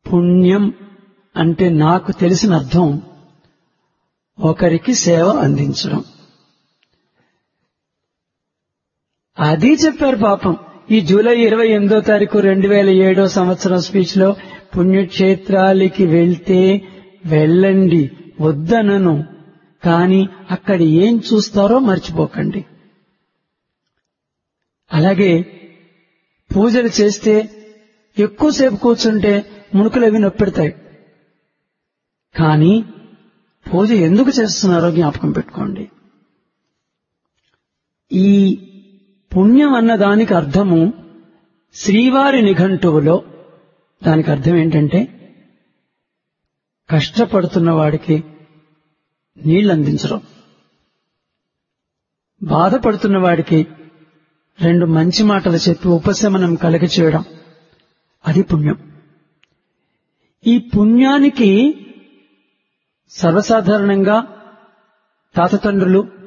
పుణ్యం అంటే నాకు తెలిసిన అర్థం ఒకరికి సేవ అందించడం అది చెప్పారు పాపం ఈ జూలై ఇరవై ఎనిమిదో తారీఖు రెండు వేల ఏడో సంవత్సరం స్పీచ్ లో పుణ్యక్షేత్రాలకి వెళ్తే వెళ్ళండి వద్దనను కానీ అక్కడ ఏం చూస్తారో మర్చిపోకండి అలాగే పూజలు చేస్తే ఎక్కువసేపు కూర్చుంటే మునుకులు అవి నొప్పెడతాయి కానీ పూజ ఎందుకు చేస్తున్నారో జ్ఞాపకం పెట్టుకోండి ఈ పుణ్యం అన్న దానికి అర్థము శ్రీవారి నిఘంటువులో దానికి అర్థం ఏంటంటే కష్టపడుతున్న వాడికి నీళ్లు అందించడం బాధపడుతున్న వాడికి రెండు మంచి మాటలు చెప్పి ఉపశమనం కలగ చేయడం అది పుణ్యం ఈ పుణ్యానికి సర్వసాధారణంగా తాతతండ్రులు